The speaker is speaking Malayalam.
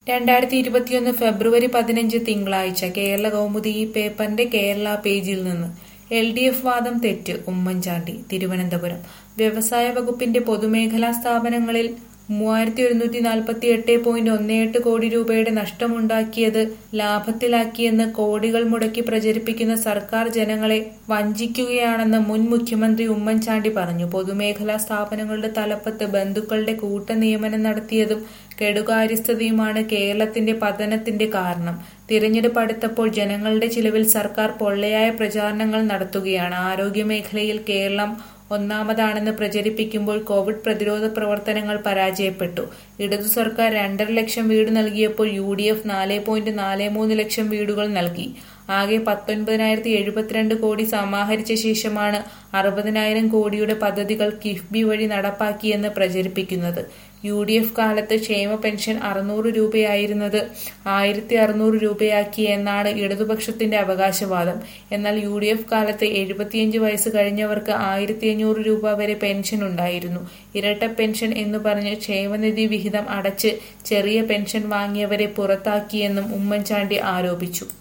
രണ്ടായിരത്തി ഇരുപത്തിയൊന്ന് ഫെബ്രുവരി പതിനഞ്ച് തിങ്കളാഴ്ച കേരള കൗമുദി ഈ പേപ്പറിന്റെ കേരള പേജിൽ നിന്ന് എൽ ഡി എഫ് വാദം തെറ്റ് ഉമ്മൻചാണ്ടി തിരുവനന്തപുരം വ്യവസായ വകുപ്പിന്റെ പൊതുമേഖലാ സ്ഥാപനങ്ങളിൽ മൂവായിരത്തി ഒരുന്നൂറ്റി നാൽപ്പത്തി എട്ട് പോയിന്റ് ഒന്ന് എട്ട് കോടി രൂപയുടെ നഷ്ടമുണ്ടാക്കിയത് ലാഭത്തിലാക്കിയെന്ന് കോടികൾ മുടക്കി പ്രചരിപ്പിക്കുന്ന സർക്കാർ ജനങ്ങളെ വഞ്ചിക്കുകയാണെന്ന് മുൻ മുഖ്യമന്ത്രി ഉമ്മൻചാണ്ടി പറഞ്ഞു പൊതുമേഖലാ സ്ഥാപനങ്ങളുടെ തലപ്പത്ത് ബന്ധുക്കളുടെ കൂട്ട നിയമനം നടത്തിയതും കെടുകാര്യസ്ഥതയുമാണ് കേരളത്തിന്റെ പതനത്തിന്റെ കാരണം തിരഞ്ഞെടുപ്പ് അടുത്തപ്പോൾ ജനങ്ങളുടെ ചിലവിൽ സർക്കാർ പൊള്ളയായ പ്രചാരണങ്ങൾ നടത്തുകയാണ് ആരോഗ്യമേഖലയിൽ കേരളം ഒന്നാമതാണെന്ന് പ്രചരിപ്പിക്കുമ്പോൾ കോവിഡ് പ്രതിരോധ പ്രവർത്തനങ്ങൾ പരാജയപ്പെട്ടു ഇടതു സർക്കാർ രണ്ടര ലക്ഷം വീട് നൽകിയപ്പോൾ യു ഡി എഫ് നാല് പോയിന്റ് നാല് മൂന്ന് ലക്ഷം വീടുകൾ നൽകി ആകെ പത്തൊൻപതിനായിരത്തി എഴുപത്തിരണ്ട് കോടി സമാഹരിച്ച ശേഷമാണ് അറുപതിനായിരം കോടിയുടെ പദ്ധതികൾ കിഫ്ബി വഴി നടപ്പാക്കിയെന്ന് പ്രചരിപ്പിക്കുന്നത് യു ഡി എഫ് കാലത്ത് ക്ഷേമ പെൻഷൻ അറുന്നൂറ് രൂപയായിരുന്നത് ആയിരത്തി അറുന്നൂറ് രൂപയാക്കി എന്നാണ് ഇടതുപക്ഷത്തിന്റെ അവകാശവാദം എന്നാൽ യു ഡി എഫ് കാലത്ത് എഴുപത്തിയഞ്ച് വയസ്സ് കഴിഞ്ഞവർക്ക് ആയിരത്തി അഞ്ഞൂറ് രൂപ വരെ പെൻഷൻ ഉണ്ടായിരുന്നു ഇരട്ട പെൻഷൻ എന്ന് പറഞ്ഞ് ക്ഷേമനിധി വിഹിതം അടച്ച് ചെറിയ പെൻഷൻ വാങ്ങിയവരെ പുറത്താക്കിയെന്നും ഉമ്മൻചാണ്ടി ആരോപിച്ചു